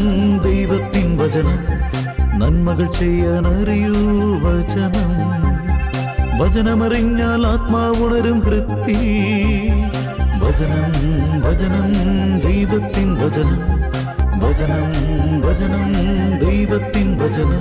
ദൈവത്തിൻ വചനം നന്മകൾ ചെയ്യാൻ അറിയൂ വചനം വചനമറിഞ്ഞാൽ ആത്മാവുണരും ഹൃത്തി വചനം വചനം ദൈവത്തിൻ വചനം വചനം വചനം ദൈവത്തിൻ വചനം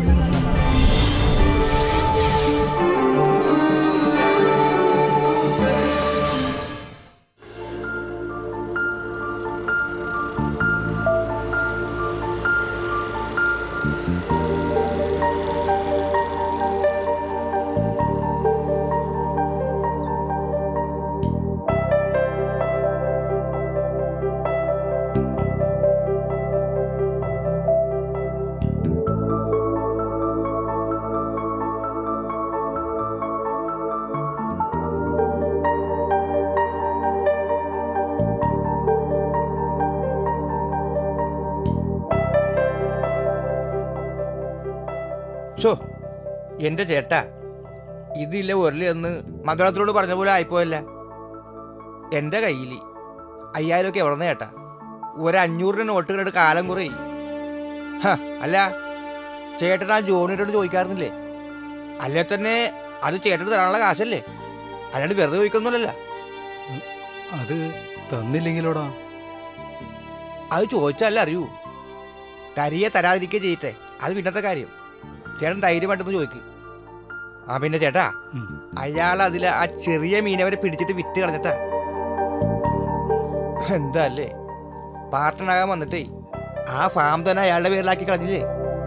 ഷോ എൻ്റെ ചേട്ടാ ഇതില്ല ഉരളി എന്ന് മകളത്തിനോട് പറഞ്ഞ പോലെ ആയിപ്പോയല്ല എൻ്റെ കയ്യിൽ അയ്യായിരം ഒക്കെ എവിടെ ചേട്ടാ ഒരു അഞ്ഞൂറിന് നോട്ട് കണ്ടിട്ട് കാലം കുറേ ഹ അല്ല ചേട്ടൻ ആ ജോണിയോട് ചോദിക്കാറുന്നില്ലേ അല്ലേ തന്നെ അത് ചേട്ടന് തരാനുള്ള കാശല്ലേ അല്ലാണ്ട് വെറുതെ ചോദിക്കൊന്നുമല്ലല്ലോ അത് തന്നില്ലെങ്കിലോടാ അത് ചോദിച്ചാലേ അറിയൂ തരിയെ തരാതിരിക്കുക ചെയ്യട്ടെ അത് പിന്നത്തെ കാര്യം ചേട്ടൻ ധൈര്യമായിട്ടൊന്ന് ചോദിക്ക് ആ പിന്നെ ചേട്ടാ ഉം. അയാൾ അതിൽ ആ ചെറിയ മീനവരെ പിടിച്ചിട്ട് വിറ്റ് കളഞ്ഞിട്ടാ എന്താ അല്ലേ പാർട്ടനാകാൻ വന്നിട്ടേ ആ ഫാം തന്നെ അയാളുടെ പേരിലാക്കി കളഞ്ഞില്ലേ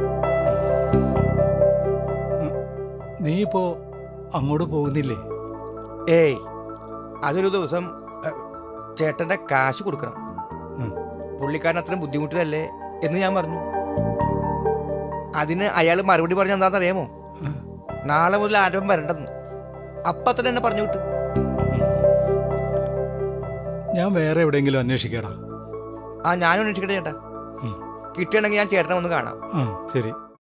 നീ ഇപ്പോ അങ്ങോട്ട് പോകുന്നില്ലേ ഏയ് അതൊരു ദിവസം ഏ, ചേട്ടന്റെ കാശ് കൊടുക്കണം ഉം. പുള്ളിക്കാരൻ അത്രയും ബുദ്ധിമുട്ടിലല്ലേ എന്ന് ഞാൻ പറഞ്ഞു അതിന് അയാൾ മറുപടി പറഞ്ഞ എന്താണെന്ന് അറിയാമോ ഉം. നാളെ മുതൽ ആരും വരണ്ടെന്ന് അപ്പൊ തന്നെ എന്നെ പറഞ്ഞു വിട്ടു ഞാൻ വേറെ എവിടെയെങ്കിലും അന്വേഷിക്കടാ ആ ഞാനും അന്വേഷിക്കട്ടെ ചേട്ടാ ഉം. കിട്ടുകയാണെങ്കിൽ ഞാൻ ചേട്ടനെ ഒന്ന് കാണാം ആ ശരി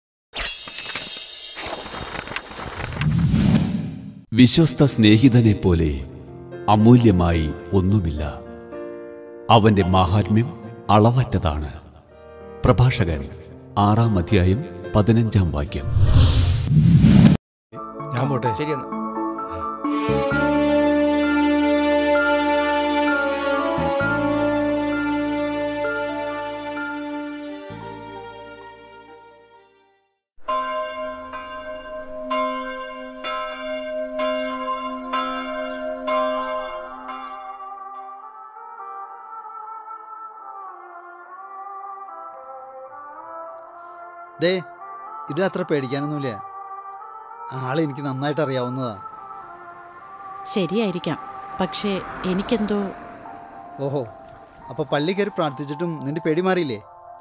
വിശ്വസ്ത സ്നേഹിതനെ പോലെ അമൂല്യമായി ഒന്നുമില്ല അവന്റെ മാഹാത്മ്യം അളവറ്റതാണ് പ്രഭാഷകൻ ആറാം അധ്യായം പതിനഞ്ചാം വാക്യം ഞാൻ പോട്ടെ ശരി എന്നാ ദേ ഇത് അത്ര പേടിക്കാനൊന്നുമില്ല ആളെ എനിക്ക് നന്നായിട്ട് അറിയാവുന്നതാ ശരിയായിരിക്കാം പക്ഷേ എനിക്കെന്തോ ഓഹോ അപ്പൊ പള്ളി കയറി പ്രാർത്ഥിച്ചിട്ടും നിന്റെ പേടി മാറിയില്ലേ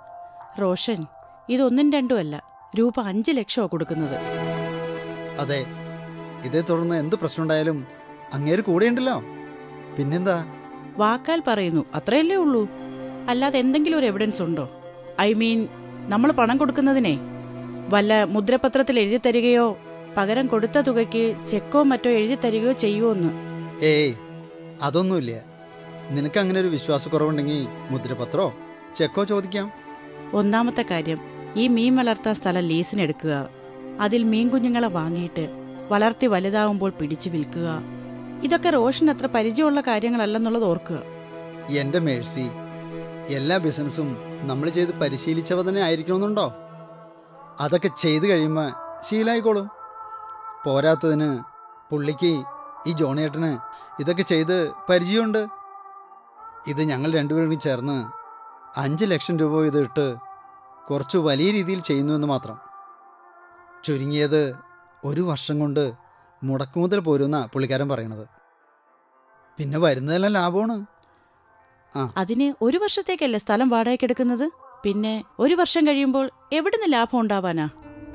റോഷൻ ഇതൊന്നും രണ്ടും അല്ല രൂപ അഞ്ച് ലക്ഷമാണ് കൊടുക്കുന്നത് അതെ ഇതേ തുടർന്ന് എന്ത് പ്രശ്നം ഉണ്ടായാലും അങ്ങേര് കൂടെയുണ്ടല്ലോ പിന്നെന്താ വാക്കാൽ പറയുന്നു അത്രയല്ലേ ഉള്ളൂ അല്ലാതെ എന്തെങ്കിലും ഒരു എവിഡൻസ് ഉണ്ടോ ഐ മീൻ നമ്മൾ പണം കൊടുക്കുന്നതിനെ വല്ല മുദ്രപത്രത്തിൽ എഴുതി തരികയോ പകരം കൊടുത്ത തുകയ്ക്ക് ചെക്കോ മറ്റോ എഴുതി തരികയോ ചെയ്യുമോ എന്ന് ഏയ് അതൊന്നുമില്ല നിനക്ക് അങ്ങനെ ഒരു വിശ്വാസക്കുറവുണ്ടെങ്കിൽ മുദ്രപത്രോ ചെക്കോ ചോദിക്കാം ഒന്നാമത്തെ കാര്യം ഈ മീൻ വളർത്താൻ സ്ഥലം ലീസിന് എടുക്കുക അതിൽ മീൻ കുഞ്ഞുങ്ങളെ വാങ്ങിയിട്ട് വളർത്തി വലുതാവുമ്പോൾ പിടിച്ചു വിൽക്കുക ഇതൊക്കെ റോഷൻ അത്ര പരിചയമുള്ള കാര്യങ്ങളല്ലെന്നുള്ളത് ഓർക്കുക എൻ്റെ മേഴ്സി എല്ലാ ബിസിനസ്സും നമ്മൾ ചെയ്ത് പരിശീലിച്ചവ തന്നെ ആയിരിക്കണമെന്നുണ്ടോ അതൊക്കെ ചെയ്തു കഴിയുമ്പോൾ ശീലായിക്കോളും പോരാത്തതിന് പുള്ളിക്ക് ഈ ജോണിയേട്ടന് ഇതൊക്കെ ചെയ്ത് പരിചയമുണ്ട് ഇത് ഞങ്ങൾ രണ്ടുപേരും കൂടി ചേർന്ന് അഞ്ച് ലക്ഷം രൂപ ഇത് ഇട്ട് കുറച്ച് വലിയ രീതിയിൽ ചെയ്യുന്നുവെന്ന് മാത്രം ചുരുങ്ങിയത് ഒരു വർഷം കൊണ്ട് മുടക്കുമുതൽ പോരുന്ന പുള്ളിക്കാരൻ പറയണത് പിന്നെ വരുന്നതെല്ലാം ലാഭമാണ് അതിന് ഒരു വർഷത്തേക്കല്ലേ സ്ഥലം വാടകയ്ക്ക് എടുക്കുന്നത് പിന്നെ ഒരു വർഷം കഴിയുമ്പോൾ എവിടുന്ന് ലാഭം ഉണ്ടാവാനാ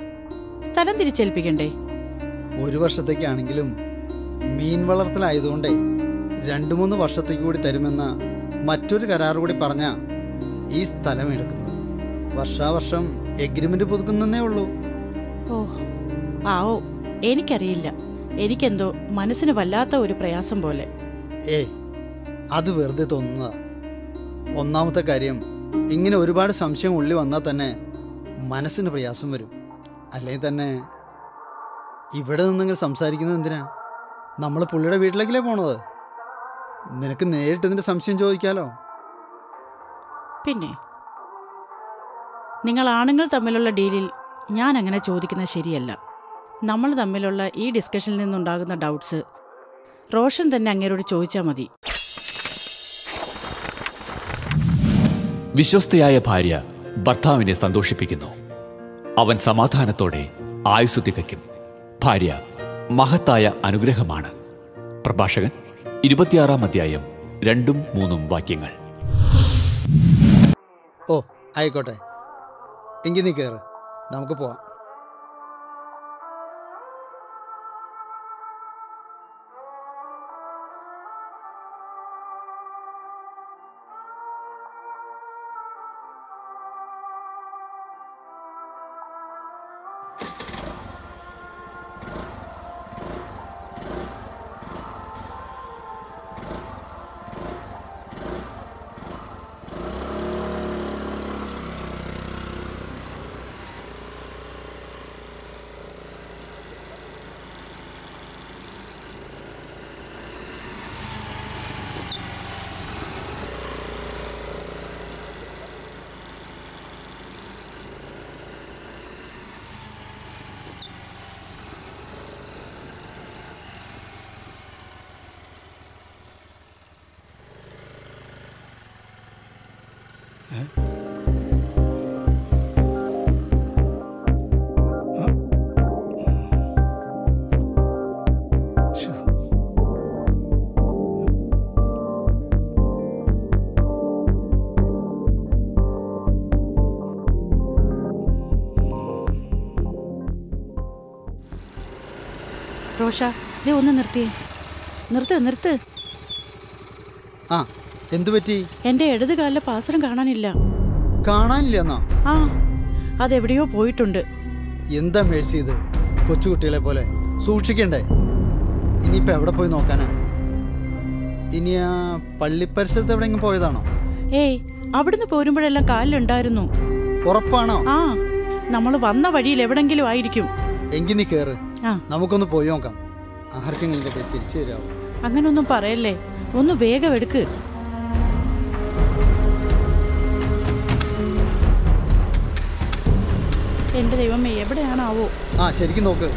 സ്ഥലം തിരിച്ചേൽപ്പിക്കണ്ടേ ഒരു വർഷത്തേക്കാണെങ്കിലും മീൻ വളർത്തലായതുകൊണ്ടേ രണ്ട് മൂന്ന് വർഷത്തേക്ക് കൂടി തരുമെന്ന മറ്റൊരു കരാർ കൂടി പറഞ്ഞ ഈ സ്ഥലം എടുക്കുന്നത് വർഷാവർഷം എഗ്രിമെന്റ് പുതുക്കുന്നേ ഉള്ളൂ ഓ ആവോ എനിക്കറിയില്ല എനിക്കെന്തോ മനസ്സിന് വല്ലാത്ത ഒരു പ്രയാസം പോലെ ഏ അത് വെറുതെ തോന്നുന്നതാ ഒന്നാമത്തെ കാര്യം ഇങ്ങനെ ഒരുപാട് സംശയം ഉള്ളി വന്നാൽ തന്നെ മനസ്സിന് പ്രയാസം വരും അല്ലെങ്കിൽ തന്നെ ഇവിടെ നിന്നിങ്ങനെ സംസാരിക്കുന്നത് എന്തിനാ നമ്മൾ പുള്ളിയുടെ വീട്ടിലേക്കല്ലേ പോണത് നിനക്ക് നേരിട്ട് ഇതിൻ്റെ സംശയം ചോദിക്കാലോ പിന്നെ നിങ്ങൾ ആണുങ്ങൾ തമ്മിലുള്ള ഡീലിൽ ഞാൻ അങ്ങനെ ചോദിക്കുന്നത് ശരിയല്ല നമ്മൾ തമ്മിലുള്ള ഈ ഡിസ്കഷനിൽ നിന്നുണ്ടാകുന്ന ഡൗട്ട്സ് റോഷൻ തന്നെ അങ്ങേരോട് ചോദിച്ചാൽ മതി വിശ്വസ്തയായ ഭാര്യ ഭർത്താവിനെ സന്തോഷിപ്പിക്കുന്നു അവൻ സമാധാനത്തോടെ ആയുസ് തികയ്ക്കും ഭാര്യ മഹത്തായ അനുഗ്രഹമാണ് പ്രഭാഷകൻ ഇരുപത്തിയാറാം അധ്യായം രണ്ടും മൂന്നും വാക്യങ്ങൾ ഓ ആയിക്കോട്ടെ എങ്കിൽ നീ കയറ് നമുക്ക് പോവാം ശ്ശോ. റോഷ ദേ ഒന്ന് നിർത്തിയേ നിർത്ത് നിർത്ത് ആ എന്തു പറ്റി എൻ്റെ ഇടത് കാലിലെ പാസരം കാണാനില്ല കാണാനില്ല എന്നാ ആ അതെവിടെയോ പോയിട്ടുണ്ട് എന്താ മേഴ്സി ഇത് കൊച്ചുകുട്ടികളെ പോലെ സൂക്ഷിക്കണ്ടേ ഇനിയിപ്പോൾ എവിടെ പോയി നോക്കാനാ ഇനി ആ പള്ളിപ്പരിസരത്ത് എവിടെയെങ്കിലും പോയതാണോ ഏയ് അവിടുന്ന് പോരുമ്പോഴെല്ലാം കാലിലുണ്ടായിരുന്നു ഉറപ്പാണോ ആ നമ്മൾ വന്ന വഴിയിൽ എവിടെങ്കിലും ആയിരിക്കും എങ്കിൽ നീ കയറ് ആ നമുക്കൊന്ന് പോയി നോക്കാം ആർക്കെങ്കിലും ഇതൊക്കെ തിരിച്ചു തരാമോ അങ്ങനൊന്നും പറയല്ലേ ഒന്ന് വേഗം എടുക്ക് എന്റെ ദൈവമേ എവിടെയാണാവോ ആ ശരിക്കും നോക്ക്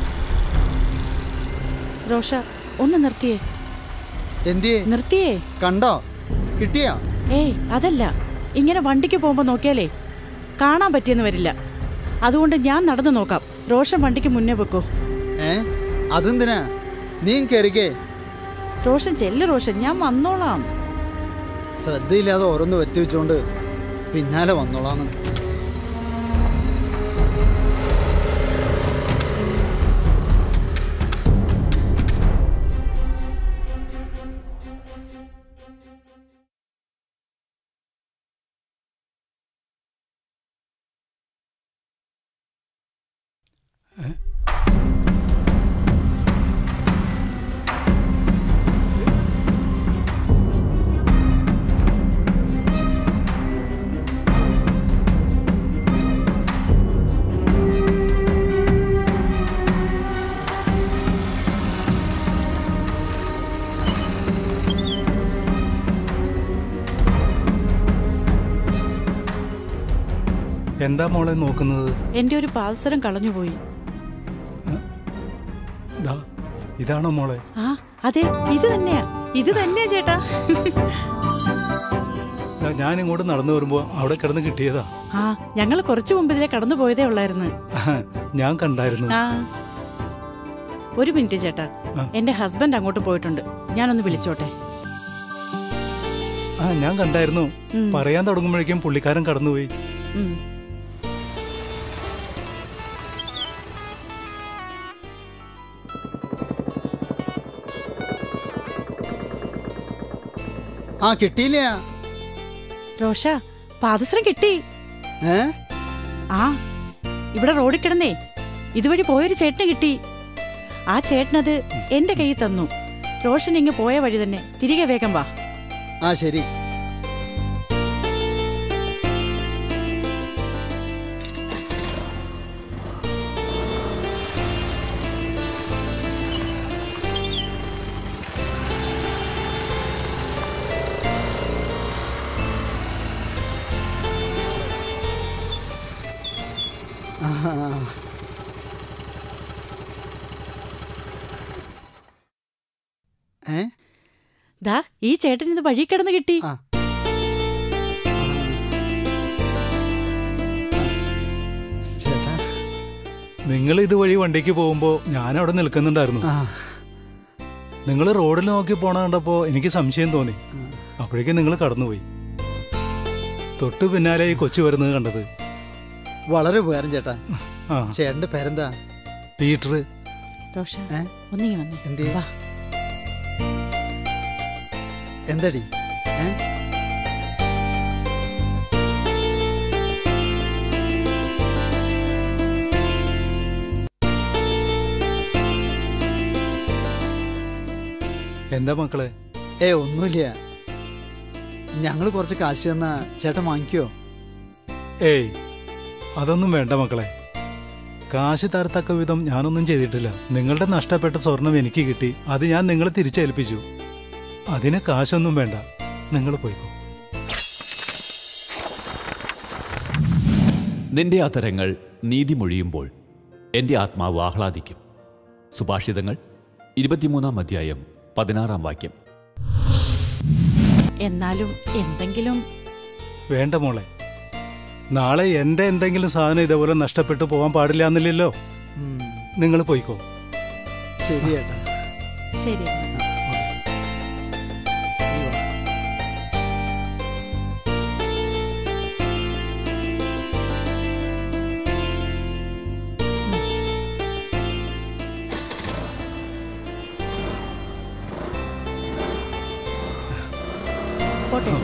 റോഷ ഒന്ന് നിർത്തിയേ എന്തിയേ നിർത്തിയേ കണ്ടോ കിട്ടിയാ ഏയ് അതല്ല ഇങ്ങനെ വണ്ടിക്ക് പോകുമ്പോൾ നോക്കിയാലേ കാണാൻ പറ്റിയെന്ന് വരില്ല അതുകൊണ്ട് ഞാൻ നടന്നു നോക്കാം റോഷൻ വണ്ടിക്ക് മുന്നേ വെക്കോ ഏ അതെന്തിനാ നീ കയറിക്കേ റോഷൻ ചെല്ല് റോഷൻ ഞാൻ വന്നോളാം ശ്രദ്ധയില്ലാതെ ഓരോന്ന് വരുത്തി വെച്ചോണ്ട് പിന്നാലെ വന്നോളാന്ന് എന്താ മോളെ നോക്കുന്നത് എൻ്റെ ഒരു പാൽസരം കളഞ്ഞുപോയി ദാ ഇതാണോ മോളെ ആ അതെ ഇത് തന്നെയാ ഇത് തന്നെയാ ചേട്ടാ ദാ ഞാൻ ഇങ്ങോട്ട് നടന്നു വരുമ്പോൾ അവിടെ കിടന്ന് കിട്ടിയതാ ആ ഞങ്ങൾ കുറച്ചു മുമ്പ് ഇതിലെ കടന്നു പോയതേ ഉള്ളായിരുന്നു ഞാൻ കണ്ടായിരുന്നു ആ ഒരു മിനിറ്റ് ചേട്ടാ ആ. എന്റെ ഹസ്ബൻഡ് അങ്ങോട്ട് പോയിട്ടുണ്ട് ഞാനൊന്ന് വിളിച്ചോട്ടെ ആ ഞാൻ കണ്ടായിരുന്നു ഉം. പറയാൻ തുടങ്ങുമ്പോഴേക്കും പുള്ളിക്കാരൻ കടന്നുപോയി ഉം. ആ കിട്ടിയില്ല റോഷ പാദസരം കിട്ടി ഏ ആ ഇവിടെ റോഡിൽ കിടന്നേ ഇതുവഴി പോയൊരു ചേട്ടന് കിട്ടി ആ ചേട്ടനത് എന്റെ കയ്യിൽ തന്നു റോഷൻ ഇങ്ങ് പോയ വഴി തന്നെ തിരികെ വേഗം വാ ആ ശരി ആ. ഏ ദാ ഈ ചേട്ടൻ ഇത് വഴി കിടന്ന് കിട്ടി ആ. ചേട്ടാ നിങ്ങൾ ഇതുവഴി വണ്ടിക്ക് പോകുമ്പോൾ ഞാൻ അവിടെ നിൽക്കുന്നുണ്ടായിരുന്നു ആ നിങ്ങൾ റോഡിൽ നോക്കി പോണ കണ്ടപ്പോൾ എനിക്ക് സംശയം തോന്നി അപ്പോഴേക്കും നിങ്ങൾ കടന്നുപോയി തൊട്ടു പിന്നാലെ ഈ കൊച്ചു വരുന്നത് കണ്ടത് വളരെ ഉപകാരം ചേട്ടാ ആ ചേട്ടന്റെ പേരെന്താ പീറ്റർ റോഷ ഏ? ഒന്നിങ്ങി വന്നേ എന്തേ? വാ എന്തടി ഏ എന്താ മക്കളെ ഏ ഒന്നുമില്ല ഞങ്ങൾ കുറച്ച് കാശ് തന്നാ ചേട്ടൻ വാങ്ങിക്കോ ഏയ് അതൊന്നും വേണ്ട മക്കളെ കാശ് തരത്തക്ക വിധം ഞാനൊന്നും ചെയ്തിട്ടില്ല നിങ്ങളുടെ നഷ്ടപ്പെട്ട സ്വർണം എനിക്ക് കിട്ടി അത് ഞാൻ നിങ്ങളെ തിരിച്ചേൽപ്പിച്ചു അതിന് കാശൊന്നും വേണ്ട നിങ്ങൾ പോയിക്കോ നിന്റെ അധരങ്ങൾ നീതിമൊഴിയുമ്പോൾ എൻ്റെ ആത്മാവ് ആഹ്ലാദിക്കും സുഭാഷിതങ്ങൾ ഇരുപത്തിമൂന്നാം അധ്യായം പതിനാറാം വാക്യം എന്നാലും എന്തെങ്കിലും വേണ്ട മോളെ നാളെ എൻ്റെ എന്തെങ്കിലും സാധനം ഇതേപോലെ നഷ്ടപ്പെട്ടു പോകാൻ പാടില്ല എന്നില്ലല്ലോ ഉം, നിങ്ങൾ പോയിക്കോ ശരി ചേട്ടാ ശരി നീ വാ. പോട്ടെ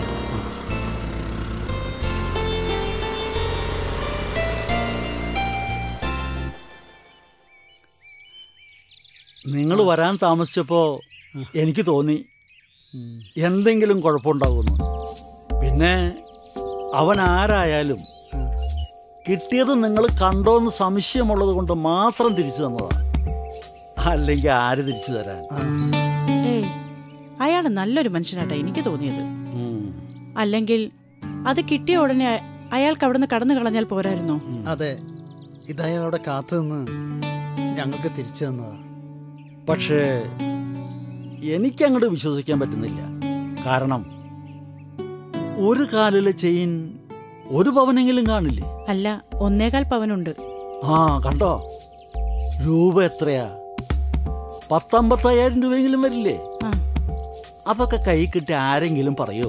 നിങ്ങൾ വരാൻ താമസിച്ചപ്പോ എനിക്ക് തോന്നി ഉം. എന്തെങ്കിലും കുഴപ്പമുണ്ടാകുമെന്ന് പിന്നെ അവൻ ആരായാലും കിട്ടിയത് നിങ്ങൾ കണ്ടോന്ന് സംശയമുള്ളത് കൊണ്ട് മാത്രം തിരിച്ചു തന്നതാ അല്ലെങ്കിൽ ആര് തിരിച്ചു തരാൻ ഏയ് അയാൾ നല്ലൊരു മനുഷ്യനായിട്ടാ എനിക്ക് തോന്നിയത് ഉം. അല്ലെങ്കിൽ അത് കിട്ടിയ ഉടനെ അ- അയാൾക്ക് അവിടുന്ന് കടന്നു കളഞ്ഞാൽ പോരായിരുന്നോ അതെ ഇതയാളവിടെ കാത്തു നിന്ന് ഞങ്ങൾക്ക് തിരിച്ചു തന്നതാ പക്ഷേ എനിക്കങ്ങോട്ട് വിശ്വസിക്കാൻ പറ്റുന്നില്ല കാരണം ഒരു കാലിലെ ചെയിൻ ഒരു പവനെങ്കിലും കാണില്ലേ അല്ല ഒന്നേകാൽ പവനുണ്ട് ആ കണ്ടോ രൂപ എത്രയാ പത്തമ്പത്തയ്യായിരം രൂപയെങ്കിലും വരില്ലേ ആ അതൊക്കെ കൈ കിട്ടി ആരെങ്കിലും പറയോ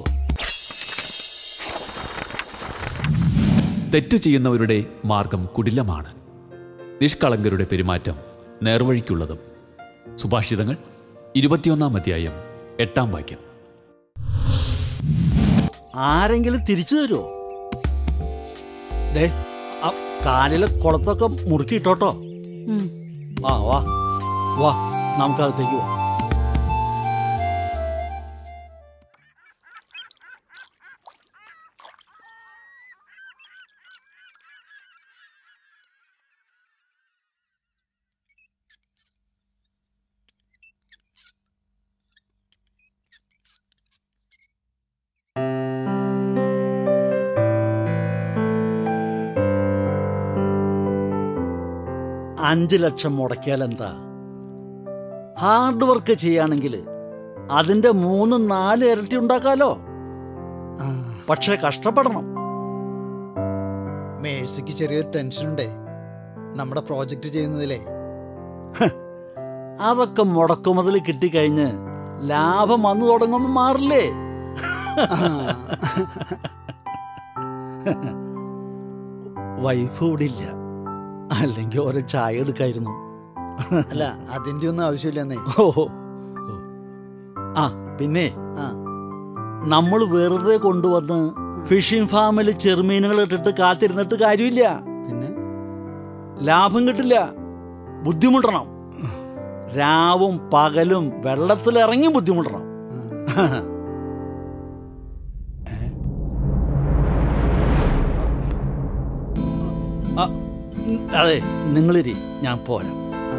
തെറ്റു ചെയ്യുന്നവരുടെ മാർഗം കുടിലമാണ് നിഷ്കളങ്കരുടെ പെരുമാറ്റം നേർവഴിക്കുള്ളതും സുഭാഷിതങ്ങൾ ഇരുപത്തിയൊന്നാം അധ്യായം എട്ടാം വാക്യം ആരെങ്കിലും തിരിച്ചു തരുമോ ദേ ആ കാലിലെ കുളത്തൊക്കെ മുറുക്കിയിട്ടോട്ടോ ഉം. ആ വാ വാ നമുക്കകത്തേക്ക് വാ അഞ്ച് ലക്ഷം മുടക്കിയാൽ എന്താ ഹാർഡ് വർക്ക് ചെയ്യുകയാണെങ്കിൽ അതിന്റെ മൂന്ന് നാല് ഇരട്ടി ഉണ്ടാക്കാലോ ആ, പക്ഷെ കഷ്ടപ്പെടണം മേഴ്സിക്ക് ചെറിയൊരു ടെൻഷനുണ്ടേ നമ്മുടെ പ്രോജക്റ്റ് ചെയ്യുന്നതിലേ അതൊക്കെ മുടക്കുമുതൽ കിട്ടിക്കഴിഞ്ഞ് ലാഭം വന്നു തുടങ്ങുമ്പോൾ മാറില്ലേ ആ, വൈഫ് ഇവിടെ ഇല്ല അല്ലെങ്കിൽ ഓരോ ചായ എടുക്കായിരുന്നു അല്ല അതിന്റെ ഒന്നും ആവശ്യമില്ലെന്നേ ഓ ആ പിന്നെ ആ നമ്മൾ വെറുതെ കൊണ്ടുവന്ന് ഫിഷിംഗ് ഫാമിൽ ചെറുമീനുകൾ ഇട്ടിട്ട് കാത്തിരുന്നിട്ട് കാര്യമില്ല പിന്നെ ലാഭം കിട്ടില്ല ബുദ്ധിമുട്ടണം രാവും പകലും വെള്ളത്തിലിറങ്ങി ബുദ്ധിമുട്ടണം ഏ? ആ, ഉം, അതെ നിങ്ങളിരി ഞാൻ പോരാ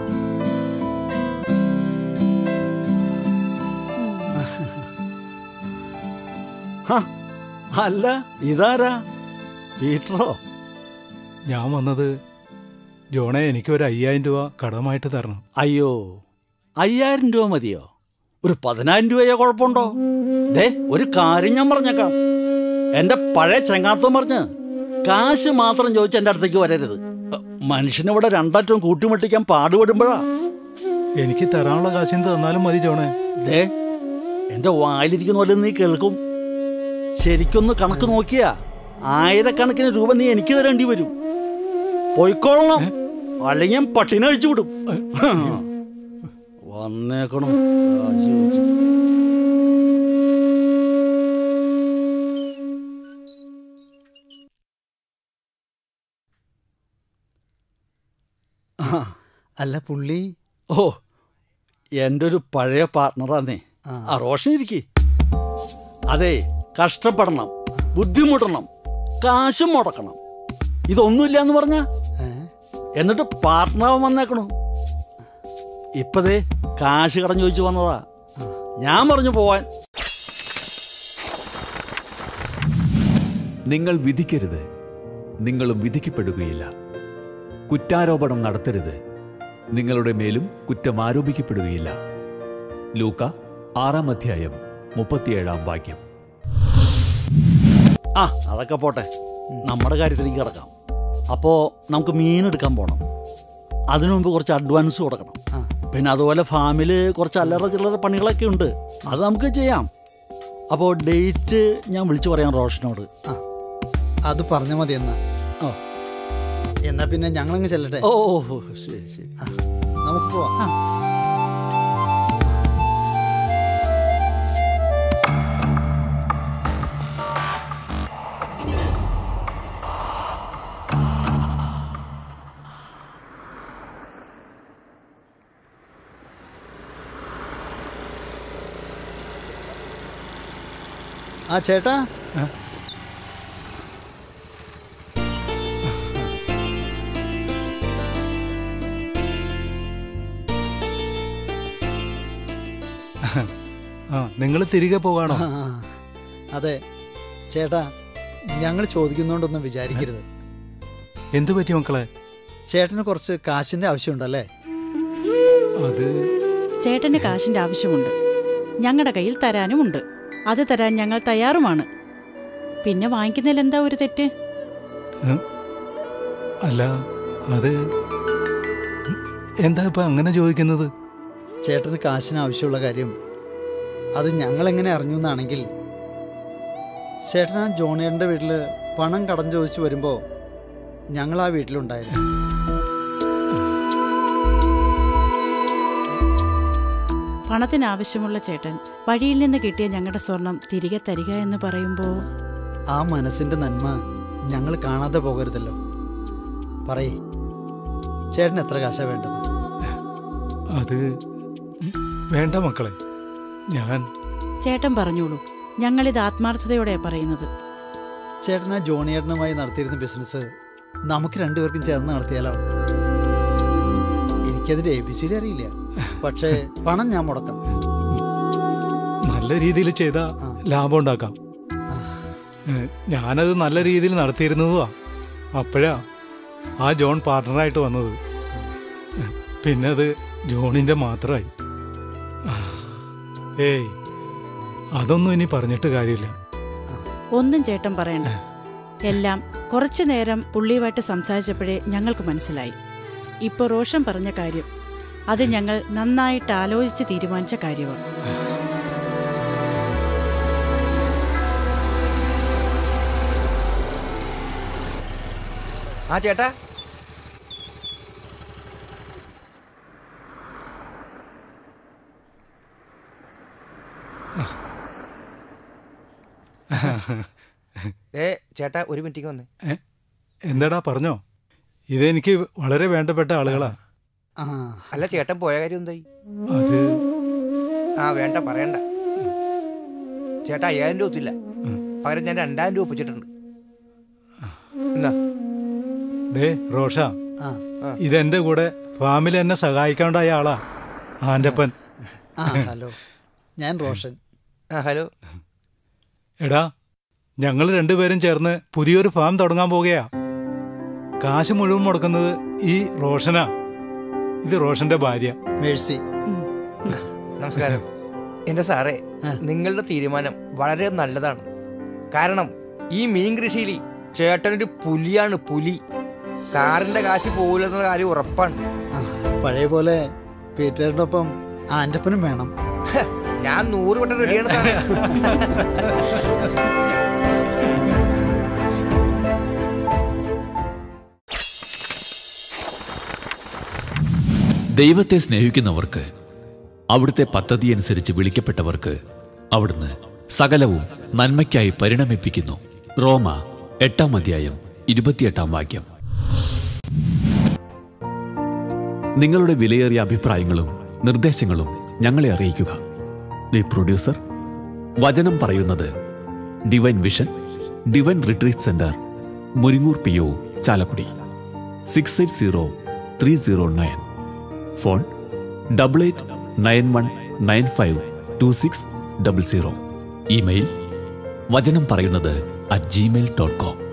ഹ, അല്ല ഇതാരാ പീറ്ററോ ഞാൻ വന്നത് ജോണെ എനിക്ക് ഒരു അയ്യായിരം രൂപ കടമായിട്ട് തരണം അയ്യോ അയ്യായിരം രൂപ മതിയോ ഒരു പതിനായിരം രൂപയോ കുഴപ്പമുണ്ടോ ദേ ഒരു കാര്യം ഞാൻ പറഞ്ഞേക്കാം എന്റെ പഴയ ചെങ്ങാത്തം പറഞ്ഞ് കാശ് മാത്രം ചോദിച്ച് എൻ്റെ അടുത്തേക്ക് വരരുത് മനുഷ്യനിവിടെ രണ്ടറ്റവും കൂട്ടിമുട്ടിക്കാൻ പാടുപെടുമ്പോഴാ എനിക്ക് തരാനുള്ള കാശിന് തന്നാലും മതി ജോണെ ദേ എന്റെ വായിലിരിക്കുന്ന പോലെ നീ കേൾക്കും ശരിക്കൊന്ന് കണക്ക് നോക്കിയാ ആയിരക്കണക്കിന് രൂപ നീ എനിക്ക് തരേണ്ടി വരും പോയിക്കോളണം അല്ലെങ്കിൽ ഞാൻ പട്ടിണ അഴിച്ചു വിടും വന്നേക്കണം കാശ് ചോദിച്ച്. ആ അല്ല പുള്ളി ഓ എൻ്റെ ഒരു പഴയ പാർട്ട്ണറാന്നേ ആ. ആ റോഷൻ ഇരിക്കി അതെ കഷ്ടപ്പെടണം ബുദ്ധിമുട്ടണം കാശും മുടക്കണം ഇതൊന്നുമില്ല എന്ന് പറഞ്ഞ ഏ? എന്നിട്ട് പാർട്ട്ണറാവാൻ വന്നേക്കണു ഇപ്പതേ കാശ് കടം ചോദിച്ചു വന്നതാ ഞാൻ പറഞ്ഞു പോവാൻ നിങ്ങൾ വിധിക്കരുത് നിങ്ങളും വിധിക്കപ്പെടുകയില്ല കുറ്റാരോപണം നടത്തരുത് നിങ്ങളുടെ മേലും കുറ്റം ആരോപിക്കപ്പെടുകയില്ല ലൂക്ക ആറാം അധ്യായം മുപ്പത്തിയേഴാം വാക്യം ആ അതൊക്കെ പോട്ടെ നമ്മുടെ കാര്യത്തിലേക്ക് കിടക്കാം അപ്പോൾ നമുക്ക് മീൻ എടുക്കാൻ പോകണം അതിനു മുമ്പ് കുറച്ച് അഡ്വാൻസ് കൊടുക്കണം ആ. പിന്നെ അതുപോലെ ഫാമിൽ കുറച്ച് അല്ലറ ചില്ലറ പണികളൊക്കെ ഉണ്ട് അത് നമുക്ക് ചെയ്യാം അപ്പോൾ ഡേറ്റ് ഞാൻ വിളിച്ചു പറയാം റോഷനോട് ആ അത് പറഞ്ഞ മതി എന്നാ ഓ എന്നാ പിന്നെ ഞങ്ങളങ്ങ് ചെല്ലട്ടെ ഓ ഓ, ഓ, ശരി ശരി ആ, നമുക്ക് പോവാം ആ ആ ചേട്ടാ ആ നിങ്ങൾ തിരികെ പോവാണോ ആ, ആ. അതെ ചേട്ടാ ഞങ്ങൾ ചോദിക്കുന്നോണ്ടൊന്നും വിചാരിക്കരുത് എന്തു പറ്റി മക്കളെ ചേട്ടന് കുറച്ച് കാശിന്റെ ആവശ്യമുണ്ടല്ലേ അത് ചേട്ടന് കാശിന്റെ ആവശ്യമുണ്ട് ഞങ്ങളുടെ കയ്യിൽ തരാനുമുണ്ട് അത് തരാൻ ഞങ്ങൾ തയ്യാറുമാണ് പിന്നെ വാങ്ങിക്കുന്നതിൽ എന്താ ഒരു തെറ്റ് ഏ? അല്ല അത് എന്താ ഇപ്പൊ അങ്ങനെ ചോദിക്കുന്നത് ചേട്ടന് കാശിന് ആവശ്യമുള്ള കാര്യം അത് ഞങ്ങൾ എങ്ങനെ അറിഞ്ഞു എന്നാണെങ്കിൽ ചേട്ടൻ ആ ജോണിയറിന്റെ വീട്ടിൽ പണം കടം ചോദിച്ചു വരുമ്പോൾ ഞങ്ങൾ ആ വീട്ടിലുണ്ടായിരുന്നു പണത്തിന് ആവശ്യമുള്ള ചേട്ടൻ വഴിയിൽ നിന്ന് കിട്ടിയ ഞങ്ങളുടെ സ്വർണം തിരികെ തരിക എന്ന് പറയുമ്പോൾ ആ മനസ്സിന്റെ നന്മ ഞങ്ങൾ കാണാതെ പോകരുതല്ലോ പറയേ ചേട്ടൻ എത്ര കാശാ വേണ്ടത് അത് വേണ്ട മക്കളെ ഞാൻ ചേട്ടൻ പറഞ്ഞോളൂ ഞങ്ങളിത് ആത്മാർത്ഥതയോടെ പറയുന്നത് ചേട്ടൻ ആ ജോണിയേട്ടനുമായി നടത്തിയിരുന്ന ബിസിനസ് നമുക്ക് രണ്ടുപേർക്കും ചേർന്ന് നടത്തിയാലോ എനിക്കതിന്റെ എ ബി സി ഡി അറിയില്ല പക്ഷേ പണം ഞാൻ മുടക്കാം നല്ല രീതിയിൽ ചെയ്താ ലാഭം ഉണ്ടാക്കാം ഏ, ഞാനത് നല്ല രീതിയിൽ നടത്തിയിരുന്നതുവാ അപ്പോഴാ ആ ജോൺ പാർട്ട്ണറായിട്ട് വന്നത് പിന്നെ അത് ജോണിന്റെ മാത്രമായി ഏയ് അതൊന്നും ഇനി പറഞ്ഞിട്ട് കാര്യമില്ല ഒന്നും ചേട്ടൻ പറയണ്ട എല്ലാം കുറച്ചു നേരം പുള്ളിയുമായിട്ട് സംസാരിച്ചപ്പോഴേ ഞങ്ങൾക്ക് മനസ്സിലായി ഇപ്പോൾ റോഷൻ പറഞ്ഞ കാര്യം അത് ഞങ്ങൾ നന്നായിട്ട് ആലോചിച്ച് തീരുമാനിച്ച കാര്യമാണ് ആ ചേട്ടാ ഏ ചേട്ടാ ഒരു മിനിറ്റിക്ക് വന്നേ ഏ? എന്താടാ പറഞ്ഞോ ഇതെനിക്ക് വളരെ വേണ്ടപ്പെട്ട ആളുകളാ ആ അല്ല ചേട്ടൻ പോയ കാര്യം എന്തായി അത് ആ വേണ്ട പറയണ്ട ചേട്ടാ അയ്യായിരം രൂപ ഒത്തില്ല പകരം ഞാൻ രണ്ടായിരം രൂപ ഒപ്പിച്ചിട്ടുണ്ട് എന്നാ ദേ റോഷ ആ ഇതെന്റെ കൂടെ ഫാമിൽ എന്നെ സഹായിക്കാണ്ടായ ആളാ ആൻ്റപ്പൻ ആ ഹലോ ഞാൻ റോഷൻ ആ ഹലോ എടാ ഞങ്ങൾ രണ്ടുപേരും ചേർന്ന് പുതിയൊരു ഫാം തുടങ്ങാൻ പോകുകയാ കാശ് മുഴുവൻ മുടക്കുന്നത് ഈ റോഷനാ ഇത് റോഷന്റെ ഭാര്യ മേഴ്സി നമസ്കാരം എന്റെ സാറേ നിങ്ങളുടെ തീരുമാനം വളരെ നല്ലതാണ് കാരണം ഈ മീൻ കൃഷിയിൽ ചേട്ടനൊരു പുലിയാണ് പുലി സാറിന്റെ കാശ് പോകില്ലെന്ന കാര്യം ഉറപ്പാണ് ആ, പഴയ പോലെ പീറ്ററിന്റെ ഒപ്പം ആൻ്റപ്പനും വേണം ഹ, ഞാൻ നൂറ് വട്ടം റെഡിയാണ് സാറേ ദൈവത്തെ സ്നേഹിക്കുന്നവർക്ക് അവിടുത്തെ പദ്ധതിയനുസരിച്ച് വിളിക്കപ്പെട്ടവർക്ക് അവിടുന്ന് സകലവും നന്മയ്ക്കായി പരിണമിപ്പിക്കുന്നു റോമ എട്ടാം അധ്യായം ഇരുപത്തിയെട്ടാം വാക്യം നിങ്ങളുടെ വിലയേറിയ അഭിപ്രായങ്ങളും നിർദ്ദേശങ്ങളും ഞങ്ങളെ അറിയിക്കുക ദി പ്രൊഡ്യൂസർ വചനം പറയുന്നത് divine vision divine retreat centre Muringoor P O Chalakudy six eight zero three zero nine phone double eight nine one nine five two six double zero email വചനം പറയുന്നത് അറ്റ് ജിമെയിൽ ഡോട്ട് കോം